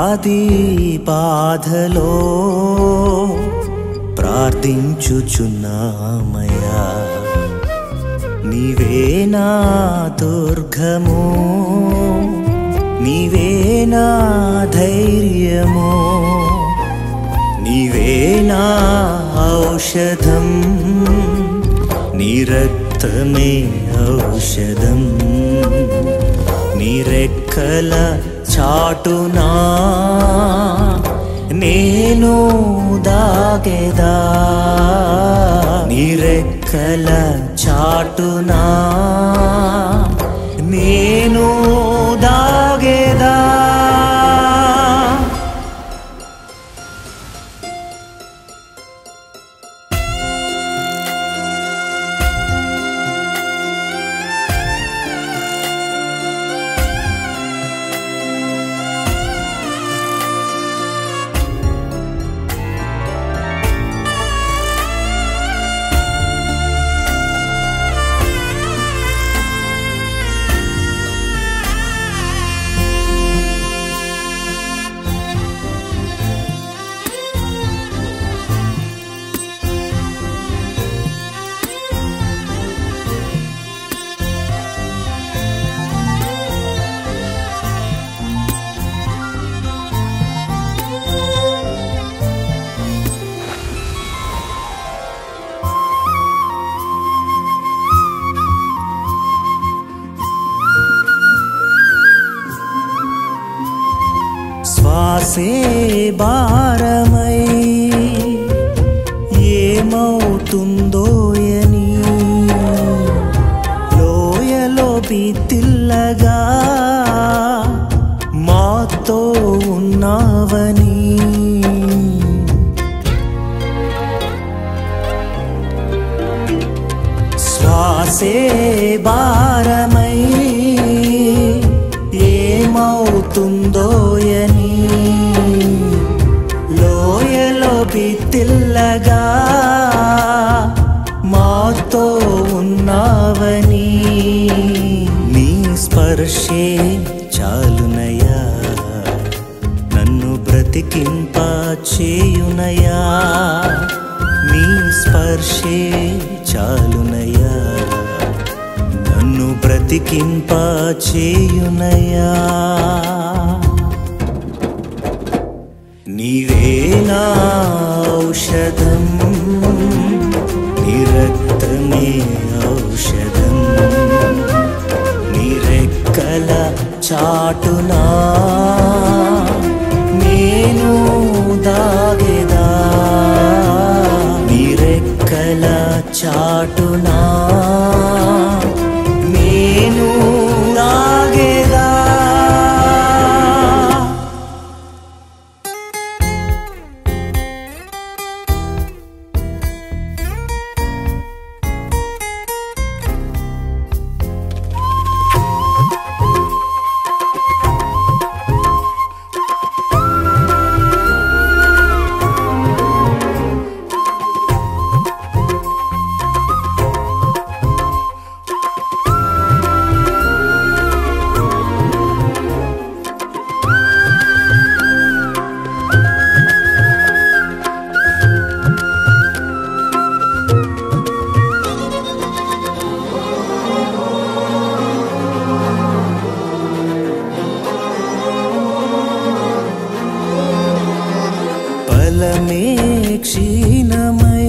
వ్యాధి బాధలో ప్రార్థించుచున్నామయ్యా నీవే నా దుర్గము నీవే నా ధైర్యము నీవే నా ఔషధం నీ రక్తమే ఔషధం నీ రెక్కల చాటునా నేను దాగెదా నీ రెక్కల చాటునా నేను దాగెదా శ్వాసే భారమై ఏమవుతుందో అని లోయలో బితిల్లగా మాతో ఉన్నావని శ్వాసే భారమై ఏమవుతుందో అని లోయలో బితిల్లగా మాతో ఉన్నావని నీ స్పర్శే చాలునయా నన్ను బ్రతికింప చేయునయా నీ స్పర్శే చాలునయా నన్ను బ్రతికింప చేయునయా నీవే నా ఔషధం నీ రక్తమే ఔషధం నీ రెక్కల చాటునా నేను దాగెదా నీ రెక్కల చాటునా నేను దాగెదా బలమే క్షీణమై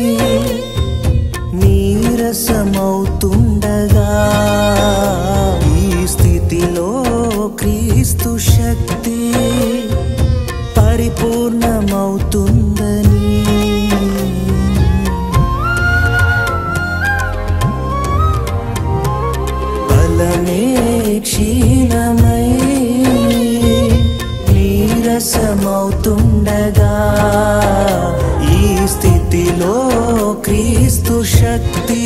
నీరసమవుతుండగా ఈ స్థితిలో క్రీస్తు శక్తి పరిపూర్ణమవుతుందని బలమే క్షీణమై నీరసమవుతుండగా ఈ స్థితిలో క్రీస్తు శక్తి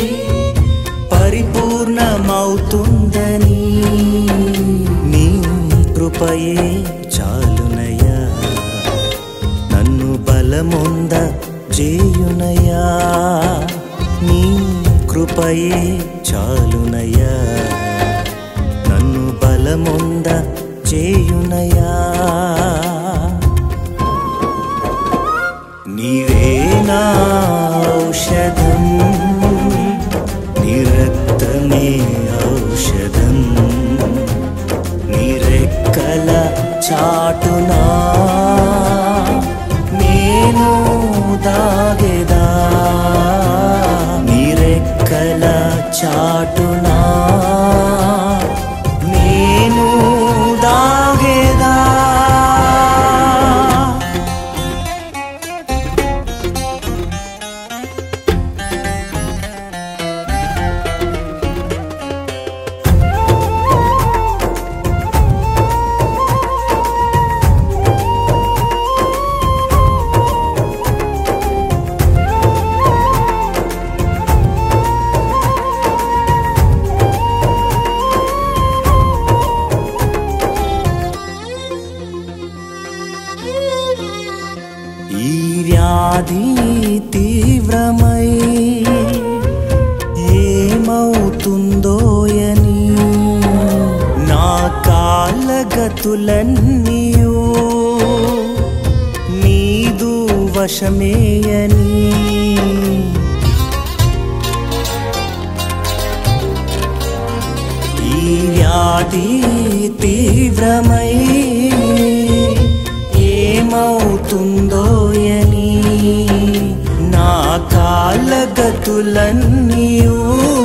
పరిపూర్ణమవుతుందని నీ కృపయే చాలునయా నన్ను బలముంద చేయునయా నీ కృపయే చాలునయా నన్ను బలముంద చేయునయా నీవే నా ఔషధం నీ రక్తమే ఔషధం నీ రెక్కల చాటునా నేను దాగెదా నీ రెక్కల చాటునా నేను దాగెదా ఈ వ్యాధి తీవ్రమై ఏమవుతుందోయని నా కాళ్ళ గతులన్నీయు నీదు వశమేయని ఈ వ్యాధి తీవ్రమై ఏమవుతుందోయని నా కాళ్ళ గతులన్నీయు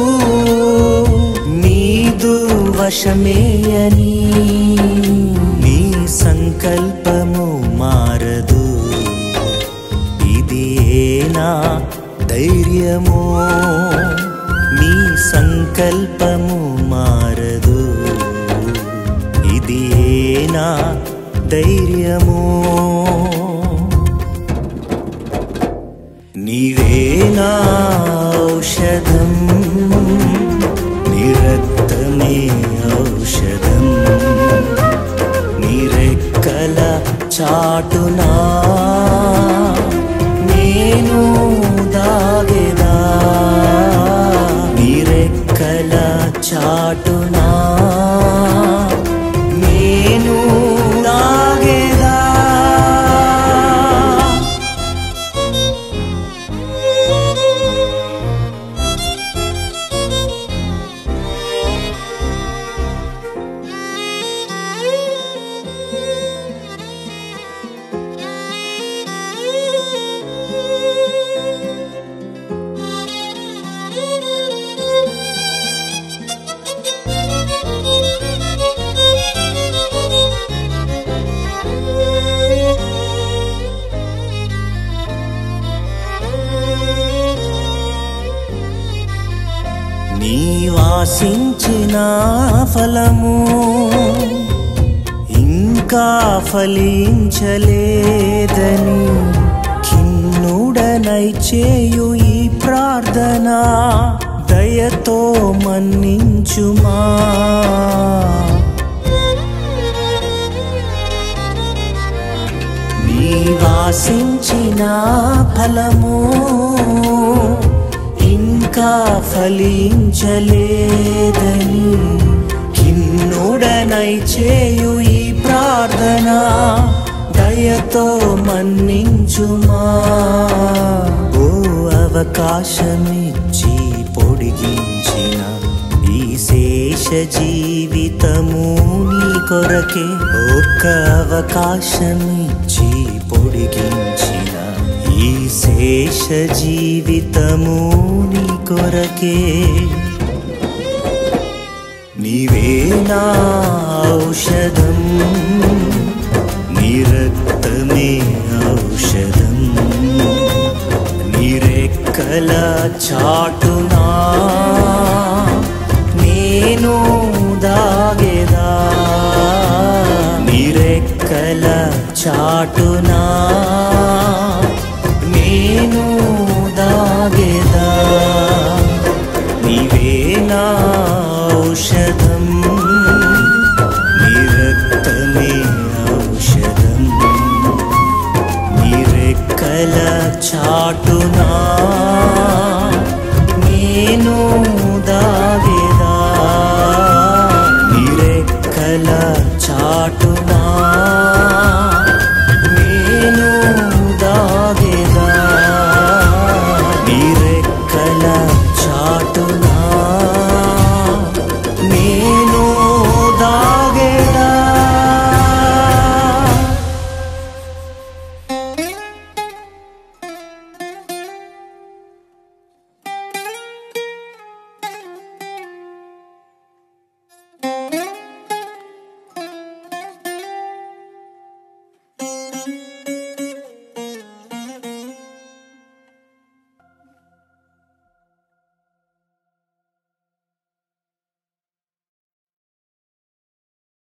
నీదు వశమేయని నీ సంకల్పము మారదు ఇది ఏనా ధైర్యము నీ సంకల్పము మారదు ఇది ఏనా ధైర్యము నీవే నా ఔషధం నీ రక్తమే ఔషధం నీ రెక్కల చాటునా నేను దాగెదా నీ రెక్కల చాటునా నేను దాగెదా నీ వాసించిన ఫలము ఇంకా ఫలించలేదని ఖిన్నుడనై చేయు ఈ ప్రార్థన దయతో మన్నించుమా నీ వాసించిన ఫలము ఇంకా ఫలించలేదని కిన్నుడనై చేయు ఈ ప్రార్థన దయతో మన్నించుమా ఓ అవకాశమిచ్చి పొడిగించిన ఈ శేష జీవితము నీ కొరకే ఒక్క అవకాశమిచ్చి పొడిగించిన ఈ శేష జీవితము నీ కొరకే నీవే నా ఔషధం నీ రక్తమే ఔషధం నీ రెక్కల చాటునా నేను దాగెదా నీ రెక్కల చాటునా నేను దాగెదా నీవే నా ఔషధం నీ రక్తమే ఔషధం నీ రెక్కల చాటునా